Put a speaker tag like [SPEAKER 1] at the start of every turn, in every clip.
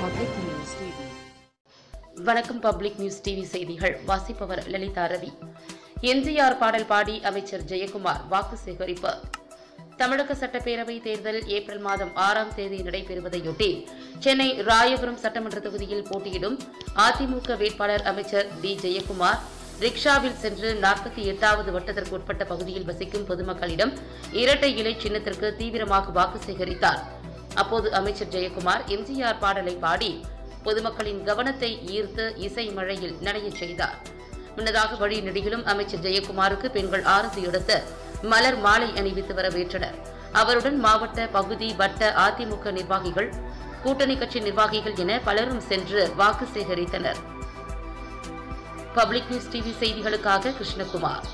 [SPEAKER 1] Public News TV.
[SPEAKER 2] வணக்கம் public news TV செய்திகள் வாசிப்பவர் லலிதா ரவி எம்ஜிஆர் பாடல் பாடி அமைச்சர் ஜெயக்குமார் வாக்கு சேகரிப்பு தமிழக சட்டப்பேரவை தேர்தல் ஏப்ரல் மாதம் ஆறாம் தேதி நடைபெறுவதையொட்டி சென்னை ராயபுரம் சட்டமன்ற தொகுதியில் போட்டியிடும் அதிமுக வேட்பாளர் அமைச்சர் டி ஜெயக்குமார் ரிக்ஷாவில் சென்று நாற்பத்தி எட்டாவது வட்டத்திற்கு உட்பட்ட பகுதியில் வசிக்கும் பொதுமக்களிடம் இரட்டை இலை சின்னத்திற்கு தீவிரமாக வாக்கு சேகரித்தார் அப்போது அமைச்சர் ஜெயக்குமார் எம்ஜிஆர் பாடலை பாடி பொதுமக்களின் கவனத்தை ஈர்த்து இசை மழையில் நனையச் செய்தார் முன்னதாக வழி நெடுகிலும் அமைச்சர் ஜெயக்குமாருக்கு பெண்கள் ஆரத்தி எடுத்து மலர் மாலை அணிவித்து வரவேற்றனர் அவருடன் மாவட்ட பகுதி வட்ட அதிமுக நிர்வாகிகள் கூட்டணி கட்சி நிர்வாகிகள் என பலரும் சென்று வாக்கு சேகரித்தனர் பப்ளிக் நியூஸ் டிவி செய்திகளுக்காக கிருஷ்ணகுமார்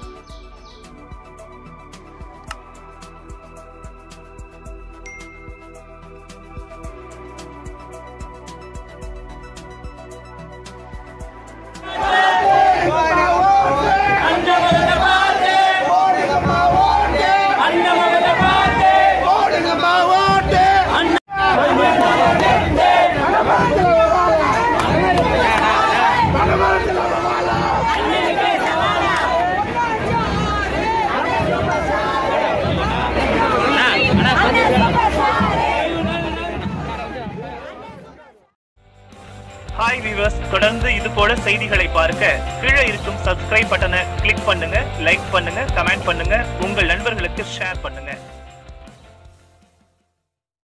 [SPEAKER 3] போடுங்கம்மா ஓட்டு
[SPEAKER 4] ஹாய் வீவர்ஸ் தொடர்ந்து இது போல செய்திகளை பார்க்க கீழே இருக்கும் சப்ஸ்கிரைப் பட்டனை கிளிக் பண்ணுங்க லைக் பண்ணுங்க கமெண்ட் பண்ணுங்க உங்கள் நண்பர்களுக்கு ஷேர் பண்ணுங்க